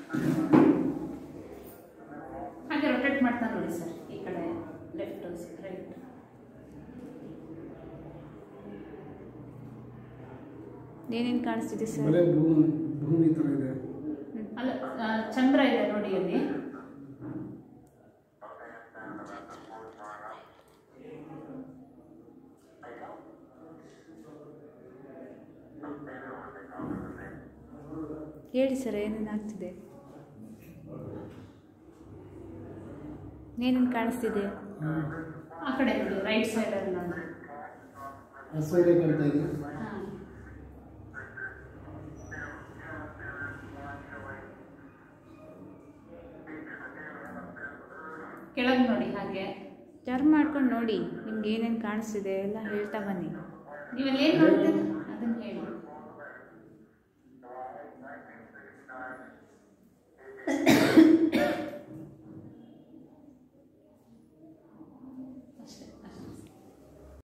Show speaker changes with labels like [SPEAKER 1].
[SPEAKER 1] ಹಾಗೆ ರೊಟೇಟ್ ಮಾಡ್ತಾ ನೋಡಿ ಸರ್ ಈ ಕಡೆ ಲೆಫ್ಟ್ ರೈಟ್
[SPEAKER 2] ಏನೇನು ಕಾಣಿಸ್ತಿದೆ ಸರ್
[SPEAKER 3] ಬರೀ ಭೂಮಿ ಭೂಮಿ ಥರ ಇದೆ
[SPEAKER 1] ಅಲ್ಲ ಆ, ಚಂದ್ರ ಇದೆ ನೋಡಿ ಅಲ್ಲಿ
[SPEAKER 2] ಹೇಳಿ ಸರ್ ಏನೇನು ಆಗ್ತಿದೆ ಏನೇನು ಕಾಣಿಸ್ತಿದೆ
[SPEAKER 1] ಆ ಕಡೆ ನೋಡಿ ರೈಟ್ ಸೈಡಲ್ಲಿ ನೋಡಿ
[SPEAKER 3] ಆ ಸೈಡೇ ಕಾಣ್ತಾ ಇದೆ
[SPEAKER 1] ಹಾ. ಕೆಳಗೆ ನೋಡಿ ಹಾಗೆ
[SPEAKER 2] ಟರ್ನ್ ಮಾಡ್ಕೊಂಡು ನೋಡಿ ನಿಮ್ಗೆ ಏನೇನು ಕಾಣಿಸ್ತಿದೆ ಎಲ್ಲ ಹೇಳ್ತಾ ಬನ್ನಿ
[SPEAKER 1] ನೀವೆಲ್ಲ ಏನು ನೋಡ್ತೀರಿ ಅದನ್ನ ಹೇಳಿ